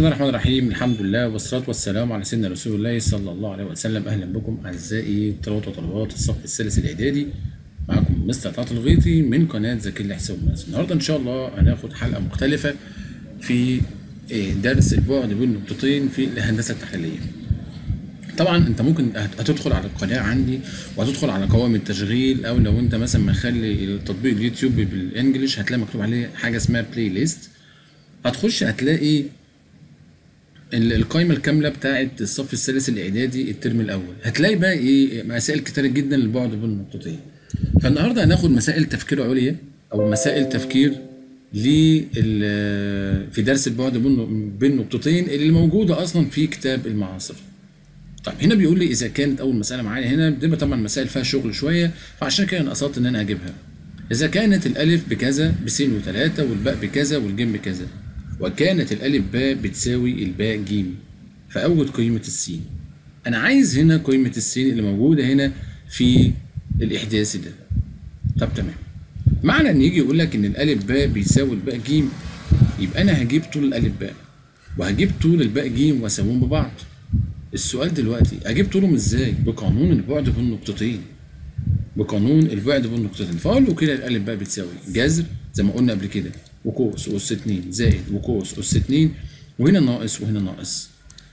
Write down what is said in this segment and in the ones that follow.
بسم الله الرحمن الرحيم الحمد لله والصلاة والسلام على سيدنا رسول الله صلى الله عليه وسلم أهلا بكم أعزائي طلبة وطلبات الصف الثالث الإعدادي معكم مستر طاط الغيطي من قناة ذكي لحساب الماس النهاردة إن شاء الله هناخد حلقة مختلفة في آه، درس البعد بين نقطتين في الهندسة التحليلية طبعا انت ممكن هت- هتدخل على القناه عندي وهتدخل على قوائم التشغيل او لو انت مثلا مخلي تطبيق اليوتيوب بالانجلش هتلاقي مكتوب عليه حاجه اسمها بلاي ليست هتخش هتلاقي ال- القائمه الكامله بتاعه الصف الثالث الاعدادي الترم الاول هتلاقي بقى ايه مسائل كتيره جدا للبعد بين النقطتين فالنهارده هناخد مسائل تفكير عليا او مسائل تفكير لل في درس البعد بين بين نقطتين اللي موجوده اصلا في كتاب المعاصر طيب هنا بيقول لي اذا كانت اول مساله معايا هنا بتبقى طبعا مسائل فيها شغل شويه فعشان كده انا قصدت ان انا اجيبها اذا كانت الالف بكذا بسين وثلاثه والباء بكذا والجيم بكذا وكانت الالف باء بتساوي الباء جيم فاوجد قيمه السين انا عايز هنا قيمه السين اللي موجوده هنا في الاحداثي ده طب تمام معنى ان يجي يقول لك ان الالف باء بيساوي الباء جيم يبقى انا هجيب طول الالف باء وهجيب طول الباء جيم واساويهم ببعض السؤال دلوقتي اجيب طولهم ازاي بقانون البعد بين نقطتين بقانون البعد بين نقطتين فاقول له كده الالف باء بتساوي جذر زي ما قلنا قبل كده وقوس اس 2 زائد وقوس اس 2 وهنا ناقص وهنا ناقص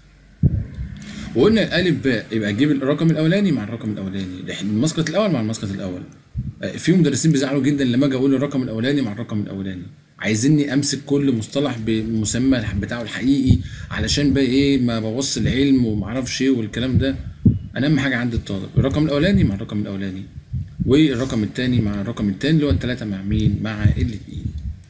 وقلنا الالف باء يبقى اجيب الرقم الاولاني مع الرقم الاولاني ده المسقط الاول مع المسقط الاول آه، في مدرسين بيزعلوا جدا لما اجي اقول الرقم الاولاني مع الرقم الاولاني عايزيني امسك كل مصطلح بمسمى بتاعه الحقيقي علشان بقى ايه ما بوص العلم وما اعرفش ايه والكلام ده انا اهم حاجه عند الطالب الرقم الاولاني مع الرقم الاولاني والرقم الثاني مع الرقم الثاني اللي هو الثلاثه مع مين مع الاثنين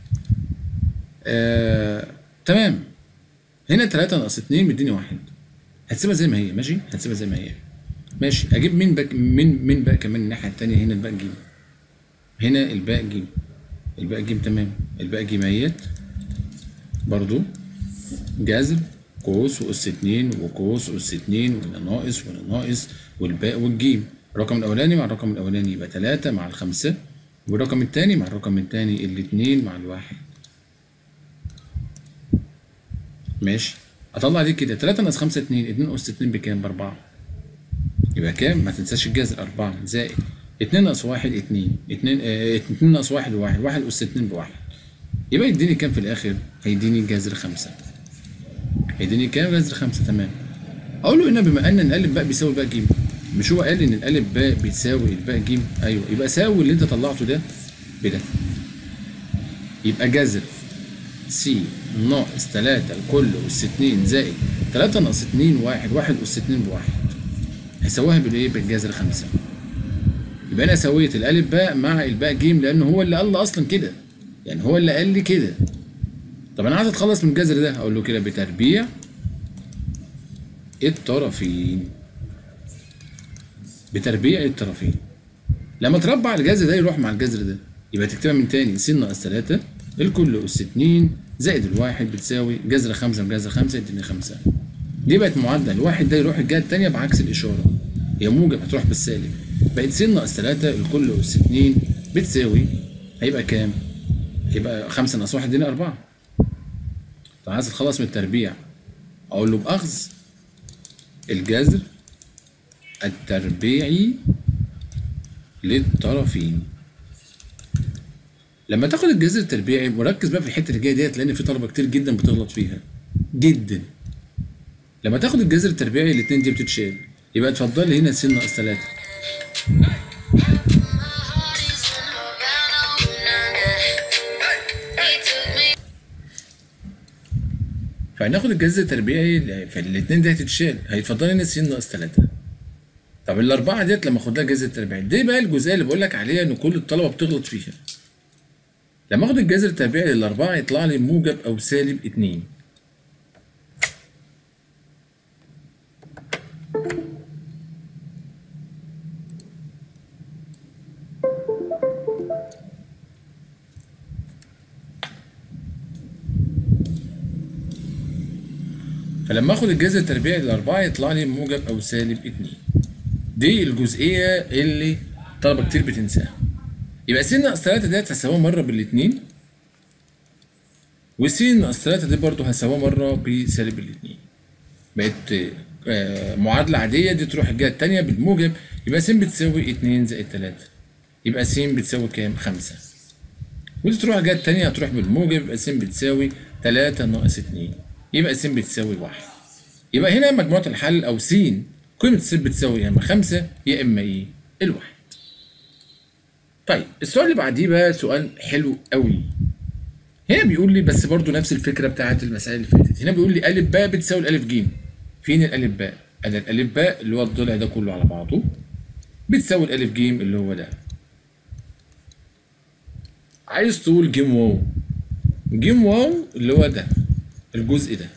آه، تمام هنا 3 ناقص 2 مديني واحد هتسيبها زي ما هي ماشي هتسيبها زي ما هي ماشي اجيب مين باك مين مين بقى كمان الناحيه التانية هنا الباء جيم هنا الباء جيم الباء جيم تمام الباء جيميات برضو جذر قوس واس اتنين وقوس اس اتنين وهنا ناقص وهنا ناقص والباء والجيم الرقم الاولاني مع الرقم الاولاني يبقى تلاتة مع الخمسة والرقم التاني مع الرقم التاني الاتنين مع الواحد ماشي اطلع دي كده 3 ناقص 5 2 2 اس 2 بكام؟ ب 4 يبقى كام؟ ما تنساش الجذر 4 زائد 2 ناقص 1 2 2 آه 2 ناقص 1 1 1 اس 2 بواحد يبقى يديني كام في الاخر؟ هيديني جذر 5 هيديني كام؟ جذر 5 تمام اقول له هنا بما ان الالف باء بيساوي الباء جيم مش هو قال ان الالف باء بتساوي الباء جيم ايوه يبقى ساوي اللي انت طلعته ده بده يبقى جذر سي ناقص 3 الكل أس 2 زائد 3 ناقص 2 1 1 أس 2 بواحد هساويها بالإيه؟ بالجذر 5 يبقى أنا سويت الألف باء مع الباء جيم لأن هو اللي قال لي أصلا كده يعني هو اللي قال لي كده طب أنا عايز أتخلص من الجذر ده أقول له كده بتربيع الطرفين بتربيع الطرفين لما تربع الجذر ده يروح مع الجذر ده يبقى تكتبها من تاني س ناقص 3 الكل أس 2 زائد الواحد بتساوي جذر 5 بجذر 5 يديني 5 دي بقت معادلة الواحد ده يروح الجهة التانية بعكس الإشارة هي موجب هتروح بالسالب بقت س ناقص 3 الكل أس 2 بتساوي هيبقى كام؟ هيبقى 5 ناقص 1 يديني 4 طب عايز اتخلص من التربيع أقول له بأخذ الجذر التربيعي للطرفين لما تاخد الجذر التربيعي وركز بقى في الحته اللي جايه ديت لان في طلبه كتير جدا بتغلط فيها جدا لما تاخد الجذر التربيعي الاثنين دي بتتشال يبقى اتفضل لي هنا س ناقص 3 فهناخد الجذر التربيعي فالاثنين دي هتتشال هيتفضل لي هنا س ناقص 3 طب الاربعه ديت لما اخد لها جذر التربيعي دي بقى الجزئيه اللي بقول لك عليها ان كل الطلبه بتغلط فيها لما اخد الجذر التربيعي للأربعة يطلع لي موجب أو سالب اتنين فلما اخد الجذر التربيعي للأربعة يطلع لي موجب أو سالب اتنين دي الجزئية اللي طلبة كتير بتنساها يبقى س ناقص 3 ديت هساويها مرة بالاتنين وس ناقص 3 دي برضه هساويها مره بسالب الاتنين بقت آه، معادلة عادية دي تروح الجهة التانية بالموجب يبقى س بتساوي اتنين زائد تلاتة يبقى س بتساوي كام؟ خمسة ودي تروح الجهة التانية هتروح بالموجب يبقى س بتساوي تلاتة ناقص اتنين يبقى س بتساوي واحد يبقى هنا مجموعة الحل أو س قيمة س بتساوي يا إما خمسة يا إما إيه؟ الواحد طيب السؤال اللي بعديه بقى سؤال حلو قوي هنا بيقول لي بس برضو نفس الفكرة بتاعت المسألة اللي فاتت هنا بيقول لي ألف باء بتساوي الألف جيم فين الألف باء؟ أنا الألف باء اللي هو الضلع ده كله على بعضه بتساوي الألف جيم اللي هو ده عايز تقول جيم واو جيم واو اللي هو ده الجزء ده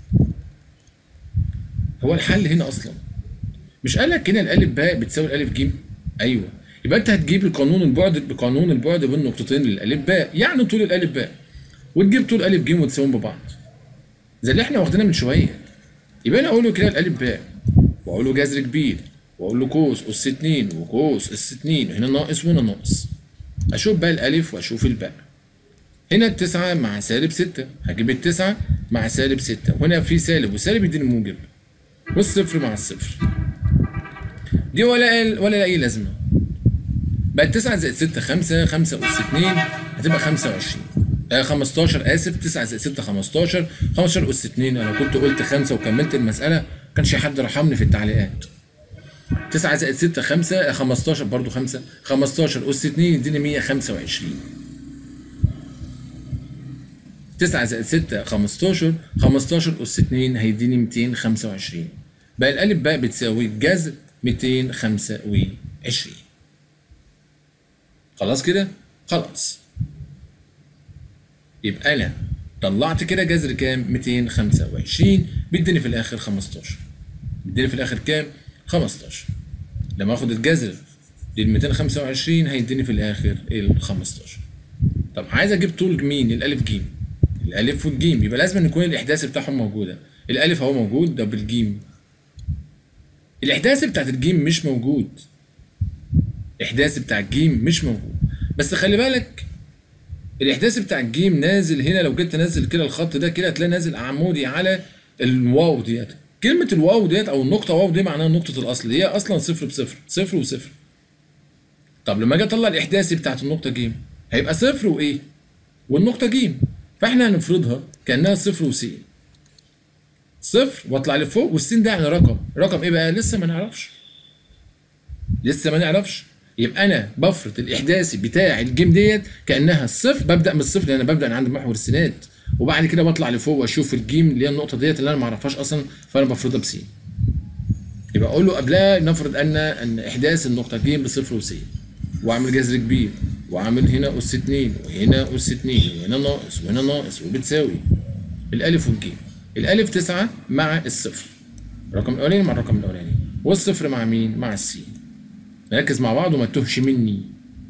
هو الحل هنا أصلا مش قال لك هنا الألف باء بتساوي الألف جيم؟ أيوه يبقى أنت هتجيب القانون البعد بقانون البعد بين نقطتين للألف باء يعني طول الألف باء وتجيب طول ألف جيم وتساويهم ببعض زي اللي احنا واخدينها من شوية يبقى انا اقول له كده الالف باء واقول له جذر كبير واقول له قوس اس 2 وقوس اس 2 هنا ناقص وهنا ناقص اشوف بقى الالف واشوف الباء هنا التسعة مع سالب ستة هجيب التسعة مع سالب ستة وهنا في سالب وسالب يديني موجب والصفر مع الصفر دي ولا ولا أي لازمة بقت تسعة زائد ستة خمسة خمسة أس اتنين هتبقى خمسة وعشرين آه 15 آسف تسعة زائد ستة خمستاشر خمستاشر أس اتنين أنا كنت قلت خمسة وكملت المسألة كانش حد رحمني في التعليقات تسعة زائد ستة خمسة آه 15 برضو خمسة خمستاشر أس اتنين يديني مية خمسة وعشرين تسعة زائد ستة خمستاشر خمستاشر أس اتنين هيديني ميتين خمسة وعشرين بقى الألف باء بتساوي جذر ميتين خمسة وعشرين خلاص كده خلاص يبقى انا طلعت كده جذر كام 225 بيديني في الاخر 15 بيديني في الاخر كام 15 لما اخد الجذر لل 225 هيديني في الاخر ال 15 طب عايز اجيب طول مين الالف جيم الالف والجيم يبقى لازم يكون الاحداث بتاعهم موجوده الالف اهو موجود ده بالجيم الاحداث بتاعت الجيم مش موجود الاحداث بتاع الجيم مش موجود بس خلي بالك الاحداث بتاع الجيم نازل هنا لو جيت تنزل كده الخط ده كده هتلاقي نازل عمودي على الواو ديت كلمة الواو ديت أو النقطة واو دي معناها نقطة الأصل هي أصلا صفر بصفر صفر وصفر طب لما أجي أطلع الإحداثي بتاعت النقطة جيم هيبقى صفر وإيه؟ والنقطة جيم فإحنا هنفرضها كأنها صفر وسين صفر واطلع لفوق والسين ده يعني رقم رقم إيه بقى؟ لسه ما نعرفش لسه ما نعرفش يبقى انا بفرض الاحداثي بتاع الجيم ديت كانها الصفر ببدا من الصفر لان انا ببدا من عند محور السينات وبعد كده بطلع لفوق واشوف الجيم اللي هي النقطه ديت اللي انا ما اعرفهاش اصلا فانا بفرضها بسين يبقى اقول له قبلها نفرض ان ان احداث النقطه جيم بصفر وسين واعمل جذر كبير واعمل هنا اس 2 وهنا اس 2 وهنا ناقص وهنا ناقص وبتساوي الالف والجيم الالف 9 مع الصفر الرقم الاولاني مع الرقم الاولاني والصفر مع مين مع السين نركز مع بعض وما تتوهش مني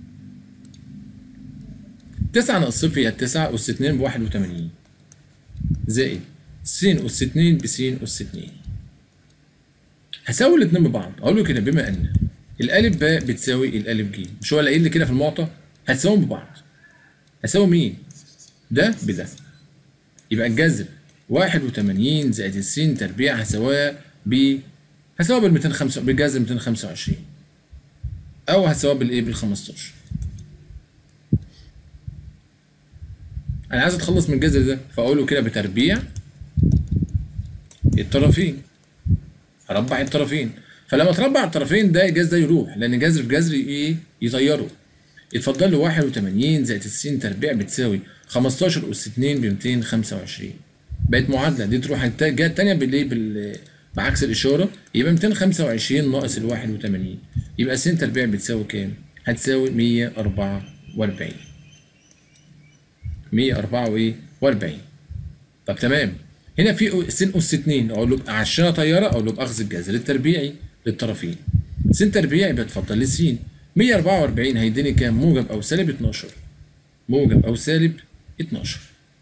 تسعة ناقص صفر هي التسعة أس اتنين بواحد وتمانين زائد س أس اتنين بس أس اتنين هساوي الاتنين ببعض أقول له كده بما أن الألف باء بتساوي الألف ج مش هو اللي قايل لي كده في المعطى هتساويهم ببعض هساوي مين؟ ده بده يبقى الجذر واحد وتمانين زائد السين تربيع هساويها ب هساويها بال 205 بجذر 225 او هساويها بالايه بال 15 انا عايز اتخلص من الجذر ده فاقوله كده بتربيع الطرفين هربع الطرفين فلما تربع الطرفين ده الجذر ده يروح لان جذر في جذر ايه يطيره يتفضل له 81 زائد السين تربيع بتساوي 15 اس 2 ب 225 بقت معادله دي تروح الجهه الثانيه بالايه بال بعكس الاشاره يبقى 225 ناقص ال 81 يبقى س تربيع بتساوي كام؟ هتساوي 144 144 طب تمام هنا في س اس 2 اقول له عشان طياره اقول له باخذ الجذر التربيعي للطرفين س تربيع يبقى تفضل لي س 144 هيديني كام؟ موجب او سالب 12 موجب او سالب 12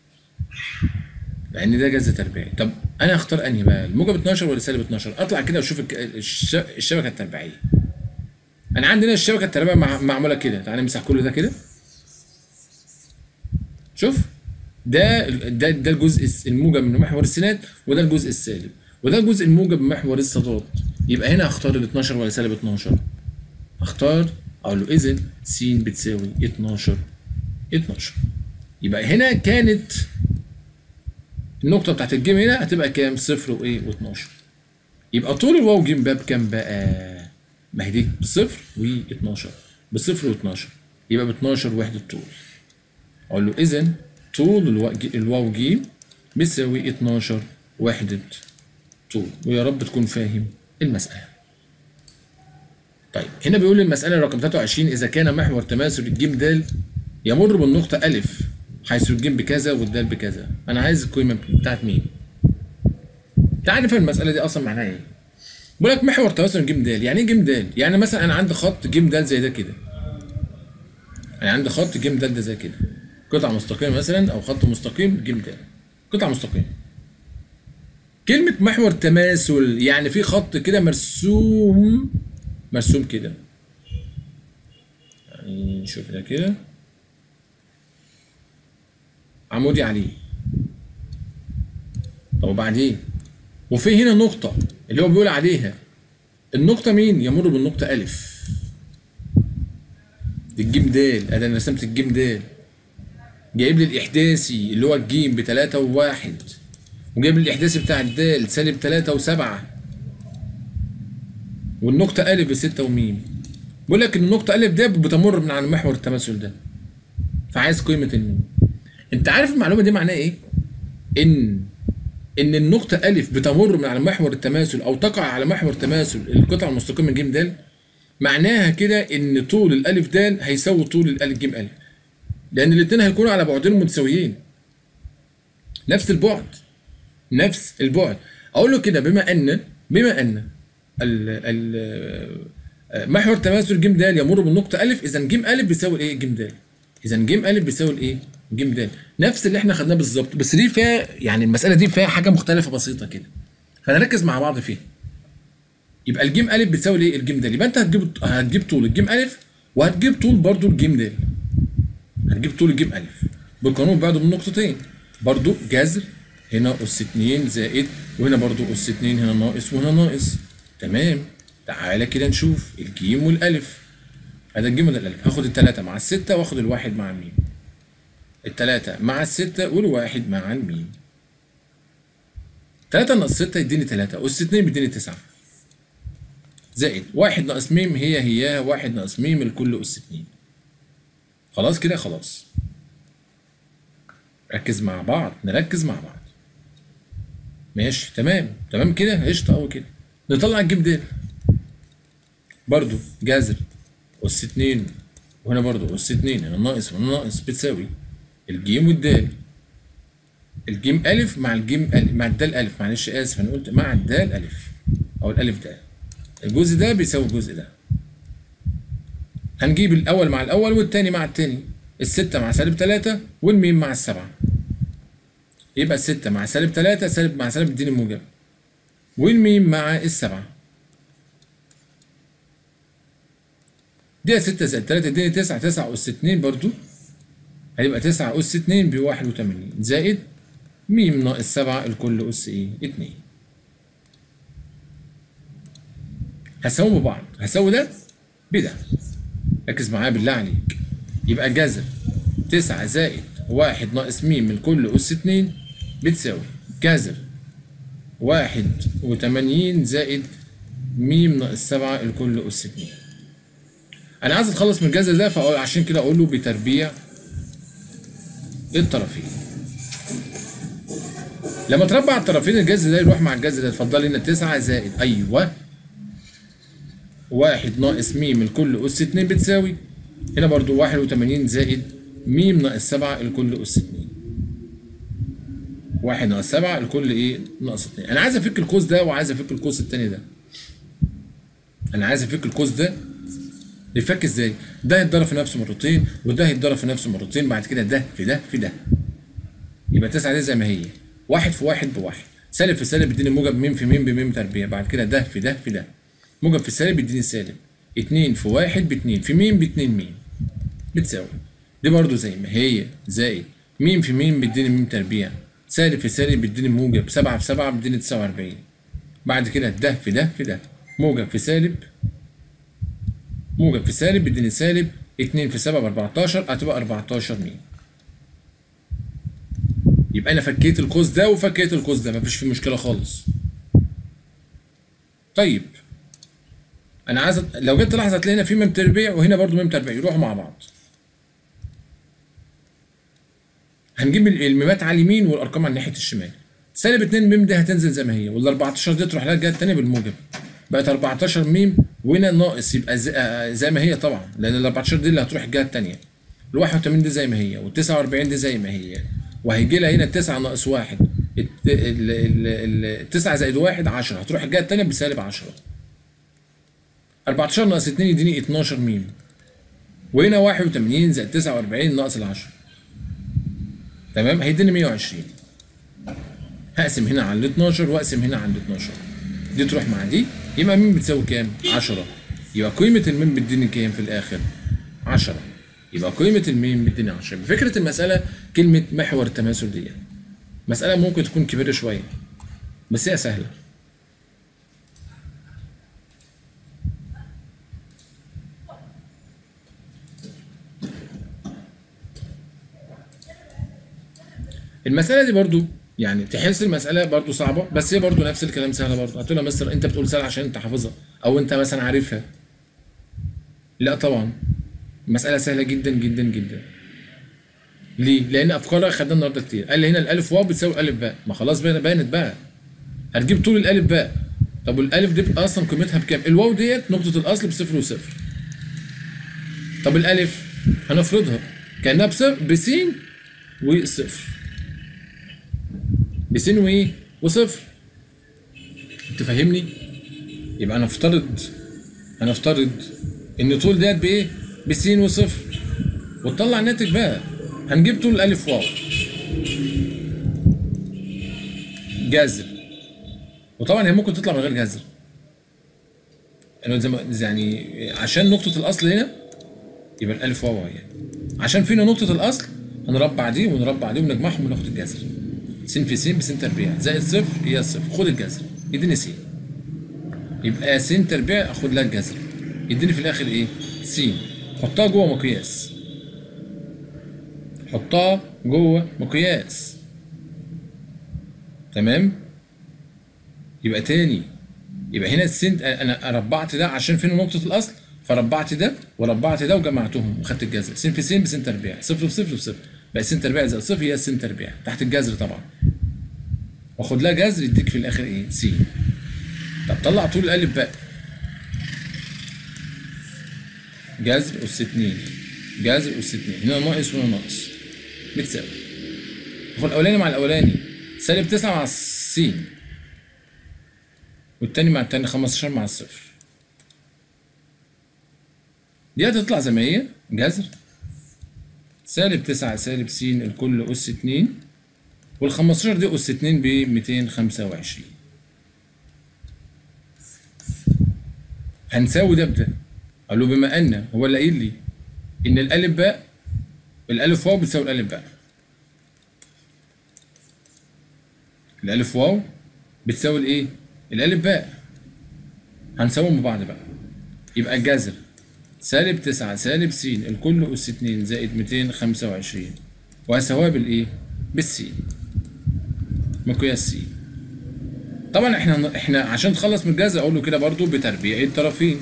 لان ده جذر تربيعي طب انا اختار انهي بقى الموجب 12 ولا سالب 12 اطلع كده واشوف الشبكه التربيعيه انا عندنا الشبكه التربيعيه معموله كده تعالى نمسح كل ده كده شوف ده ده ده الجزء الموجب من محور السينات وده الجزء السالب وده الجزء الموجب من محور السادات يبقى هنا هختار ال 12 ولا سالب 12 هختار اقول له اذا س بتساوي 12 12 يبقى هنا كانت النقطة بتاعت الجيم هنا هتبقى كام؟ صفر وايه؟ و12 يبقى طول الواو جيم باب كام بقى؟ ما هي دي بصفر و12 بصفر و12 يبقى ب 12 وحدة طول اقول له اذا طول الوا- الواو جيم بيساوي 12 وحدة طول ويا رب تكون فاهم المسألة طيب هنا بيقول لي المسألة رقم 23 إذا كان محور تماثل الجيم د يمر بالنقطة ألف حيث الجيم بكذا والدال بكذا أنا عايز القيمة بتاعت مين؟ أنت عارف المسألة دي أصلا معناها إيه؟ بيقول لك محور تماثل جيم د يعني إيه جيم د؟ يعني مثلا أنا عندي خط جيم د زي ده كده أنا عندي خط جيم د ده زي كده قطعة مستقيمة مثلا أو خط مستقيم جيم د قطعة مستقيمة كلمة محور تماثل يعني في خط كده مرسوم مرسوم كده يعني نشوف ده كده عمودي عليه طب وبعدين وفي هنا نقطة اللي هو بيقول عليها النقطة مين؟ يمر بالنقطة ألف دي الجيم دال أنا رسمت الجيم دال جايب لي الإحداثي اللي هو الجيم بتلاتة وواحد وجايب لي الإحداثي بتاع الدال سالب تلاتة وسبعة والنقطة ألف بستة وميم بيقول لك إن النقطة ألف ده بتمر من على محور التماثل ده فعايز قيمة الميم أنت عارف المعلومة دي معناها إيه؟ إن إن النقطة ألف بتمر من على محور التماثل أو تقع على محور تماثل القطعة المستقيمة ج د معناها كده إن طول الألف د هيساوي طول الألف ج ألف لأن الاتنين هيكونوا على بعدين متساويين نفس البعد نفس البعد أقول له كده بما أن بما أن ال ال محور تماثل ج د يمر بالنقطة ألف إذا ج ألف بيساوي إيه ج د إذا ج ألف بيساوي الإيه ج د نفس اللي إحنا خدناه بالظبط بس دي فيها يعني المسألة دي فيها حاجة مختلفة بسيطة كده فنركز مع بعض فيها يبقى الجيم ألف بتساوي الإيه الجيم د يبقى أنت هتجيب هتجيب طول الجيم ألف وهتجيب طول برضو الجيم د هتجيب طول الجيم ألف بالقانون بعده من نقطتين برضو جذر هنا أس 2 زائد وهنا برضو أس 2 هنا ناقص وهنا ناقص تمام تعالى كده نشوف الجيم والألف هذا الجيم ولا الألف هاخد التلاتة مع الستة واخد الواحد مع الميم التلاتة مع الستة والواحد مع الميم تلاتة ناقص ستة يديني تلاتة أس اتنين بيديني تسعة زائد واحد ناقص ميم هي هي واحد ناقص ميم الكل أس اتنين خلاص كده خلاص ركز مع بعض نركز مع بعض ماشي تمام تمام كده قشطة أوي كده نطلع الجيم ده برضو جذر أس اتنين وهنا برضو أس اتنين هنا ناقص وهنا ناقص بتساوي الجيم والدال الجيم ألف مع الجيم ألف مع الدال ألف معلش آسف أنا قلت مع الدال ألف أو الألف دال الجزء ده بيساوي الجزء ده هنجيب الأول مع الأول والتاني مع التاني الستة مع سالب تلاتة والميم مع السبعة يبقى الستة مع سالب تلاتة سالب مع سالب اديني موجب والميم مع السبعة دي ستة زائد تلاتة اديني تسعة تسعة أس اتنين برضو هيبقى تسعة أس اتنين بواحد وتمانين زائد ميم ناقص سبعة الكل أس إيه؟ اتنين هساوي ببعض هساوي ده بده ركز معايا بالله عليك يبقى جذر تسعة زائد واحد ناقص ميم الكل أس اتنين بتساوي جذر واحد وتمانين زائد ميم ناقص سبعة الكل أس اتنين أنا عايز أتخلص من الجذر ده فعشان كده أقول له بتربيع الطرفين لما تربع الطرفين الجذر ده يروح مع الجذر ده اتفضل لنا تسعة زائد أيوه واحد ناقص ميم الكل أس اتنين بتساوي هنا برضو واحد وتمانين زائد ميم ناقص سبعة الكل أس اتنين واحد ناقص سبعة الكل إيه ناقص اتنين أنا عايز أفك القوس ده وعايز أفك القوس التاني ده أنا عايز أفك القوس ده يفك إزاي؟ ده هيتضرب في نفسه مرتين وده هيتضرب في نفسه مرتين بعد كده ده في ده في ده يبقى تسعة دي زي ما هي واحد في واحد بواحد سالب في سالب يديني موجب ميم في ميم بميم تربيع بعد كده ده في ده في ده موجب في السالب يديني سالب اتنين في واحد باتنين في ميم باتنين ميم بتساوي دي برضو زي ما هي زائد ميم في ميم بيديني ميم تربيع سالب في سالب بيديني موجب سبعة في سبعة بيديني تسعة وأربعين بعد كده ده في ده في ده موجب في سالب موجب في سالب بيديني سالب اتنين في سبعة بأربعتاشر هتبقى أربعتاشر ميم يبقى أنا فكيت القوس ده وفكيت القوس ده مفيش فيه مشكلة خالص طيب أنا عايز أت- لو جيت تلاحظ هتلاقي هنا في ميم تربيع وهنا برضو ميم تربيع يروحوا مع بعض هنجيب ال- الميمات على اليمين والارقام على ناحيه الشمال سالب 2 ميم دي هتنزل زي ما هي وال 14 دي تروح لها الجهه الثانيه بالموجب بقت 14 ميم وهنا ناقص يبقى زي, آه زي ما هي طبعا لان ال 14 دي اللي هتروح الجهه الثانيه ال 81 دي زي ما هي وال 49 دي زي ما هي وهيجي لها هنا 9 ناقص 1 ال 9 زائد 1 10 هتروح الجهه الثانيه بسالب 10 14 ناقص 2 يديني 12 ميم وهنا 81 زائد 49 ناقص ال 10 تمام هيديني 120 هقسم هنا على ال 12 واقسم هنا على ال 12 دي تروح مع دي يبقى مين بتساوي كام 10 يبقى قيمة الميم بتديني كام في الآخر 10 يبقى قيمة الميم بتديني 10 فكرة المسألة كلمة محور التماثل دي مسألة ممكن تكون كبيرة شوية بس هي سهلة المسألة دي برضو يعني تحس المسألة برضو صعبة بس هي برضو نفس الكلام سهلة برضو هتقول يا مستر انت بتقول سهلة عشان انت حافظها او انت مثلا عارفها لا طبعا المسألة سهلة جدا جدا جدا ليه؟ لأن أفكارها خدناها النهاردة كتير قال لي هنا الألف واو بتساوي ألف باء ما خلاص بقى بانت بقى هتجيب طول الألف باء طب والألف دي بقى أصلا قيمتها بكام؟ الواو ديت نقطة الأصل بصفر وصفر طب الألف هنفرضها كأنها بصفر بسين وصفر بسين وايه وصفر انت فاهمني يبقى هنفترض هنفترض ان طول ديت بايه بسين وصفر وتطلع الناتج بقى هنجيب طول الالف واو جذر وطبعا هي ممكن تطلع من غير جذر يعني زي ما- يعني عشان نقطة الأصل هنا يبقى الألف واو يعني عشان فينا نقطة الأصل هنربع دي ونربع دي ونجمعهم وناخد الجذر س في س بس تربيع زائد صفر هي صفر خد الجذر يديني س يبقى س تربيع اخد لها الجذر يديني في الاخر ايه س حطها جوه مقياس حطها جوه مقياس تمام يبقى تاني يبقى هنا السن انا ربعت ده عشان فين نقطة الاصل فربعت ده وربعت ده وجمعتهم وخدت الجذر س في س بس تربيع صفر في صفر في صفر بقى س تربيع زائد صفر هي س تربيع تحت الجذر طبعا واخد لها جذر يديك في الاخر ايه س طب طلع طول الالف بقى جذر اس 2 جذر اس 2 هنا ناقص وهنا ناقص بتساوي خد الاولاني مع الاولاني سالب 9 مع س والتاني مع التاني 15 مع الصفر دي هتطلع زي ما هي جذر سالب 9 سالب س الكل أس 2 وال 15 دي أس 2 ب 225 هنساوي ده بده قال له بما أن هو اللي قايل لي إن الألف باء الألف واو بتساوي الألف باء الألف واو بتساوي الإيه؟ الألف باء هنساويهم ببعض بقى يبقى الجذر سالب تسعة سالب س الكل أس اتنين زائد ميتين خمسة وعشرين وهساويها بالإيه؟ بالسين مقياس س طبعا احنا احنا عشان نخلص من الجذر اقول له كده برضو بتربيع الطرفين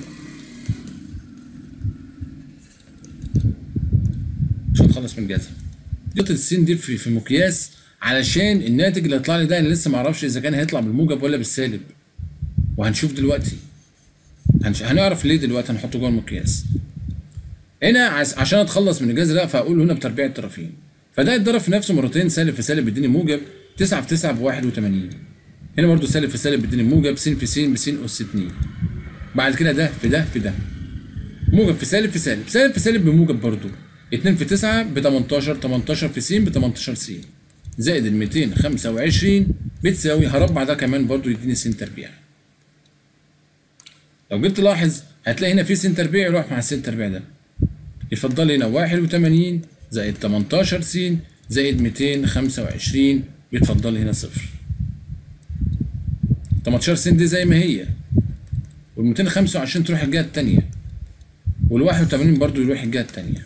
عشان نخلص من الجذر نقطة السين دي في, في مقياس علشان الناتج اللي هيطلع لي ده انا لسه معرفش اذا كان هيطلع بالموجب ولا بالسالب وهنشوف دلوقتي هنش... هنعرف ليه دلوقتي هنحطه جوه المقياس هنا عس... عشان اتخلص من الجذر ده فاقول هنا بتربيع الطرفين فده يتضرب في نفسه مرتين سالب في سالب بيديني موجب 9 في 9 ب 81 هنا برضو سالب في سالب بيديني موجب س في س بس اس 2 بعد كده ده في ده في ده موجب في سالب في سالب سالب في سالب بموجب برضو 2 في 9 ب 18 18 في س ب 18 س زائد ال 225 بتساوي هربع ده كمان برضو يديني س تربيع لو جيت تلاحظ هتلاقي هنا في س تربيع يروح مع الس تربيع ده يفضل هنا 81 زائد 18 س زائد 225 بيتفضل هنا صفر 18 س دي زي ما هي وال 225 تروح الجهة التانية وال 81 برضو يروح الجهة التانية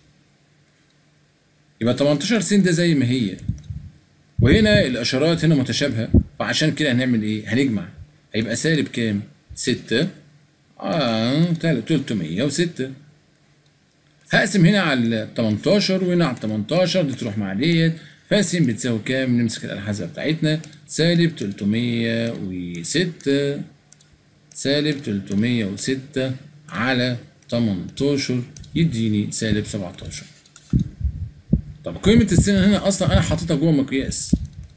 يبقى 18 س ده زي ما هي وهنا الاشارات هنا متشابهه فعشان كده هنعمل ايه هنجمع هيبقى سالب كام 6 اه 306 هقسم هنا على 18 وهنا على 18 دي تروح مع ديت فس بتساوي كام نمسك الآلة الحاسبة بتاعتنا سالب 306 سالب 306 على 18 يديني سالب 17 طب قيمة السنة هنا أصلا أنا حاططها جوه مقياس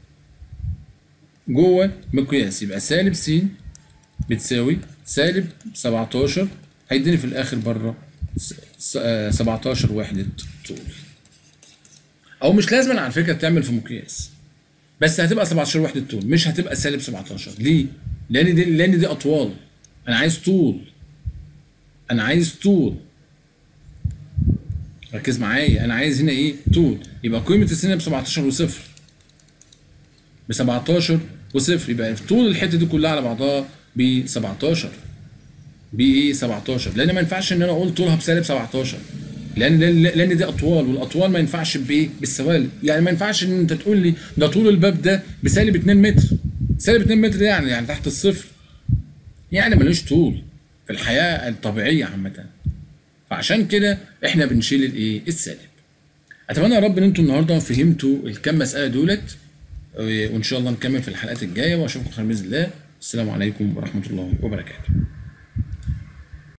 جوه مقياس يبقى سالب س بتساوي سالب 17 هيديني في الآخر بره 17 وحدة طول أو مش لازم على فكرة تعمل في مقياس بس هتبقى 17 وحدة طول مش هتبقى سالب 17 ليه؟ لأن دي لأن دي أطوال أنا عايز طول أنا عايز طول ركز معايا انا عايز هنا ايه طول يبقى قيمه السنه ب 17 وصفر ب 17 وصفر يبقى طول الحته دي كلها على بعضها ب 17 ب ايه 17 لان ما ينفعش ان انا اقول طولها بسالب 17 لان لان دي اطوال والاطوال ما ينفعش بايه بالسوالب يعني ما ينفعش ان انت تقول لي ده طول الباب ده بسالب 2 متر سالب 2 متر ده يعني يعني تحت الصفر يعني ملوش طول في الحياه الطبيعيه عامه فعشان كده احنا بنشيل الايه السالب اتمنى يا رب ان انتوا النهارده فهمتوا الكام مساله دولت وان شاء الله نكمل في الحلقات الجايه واشوفكم خير باذن الله السلام عليكم ورحمه الله وبركاته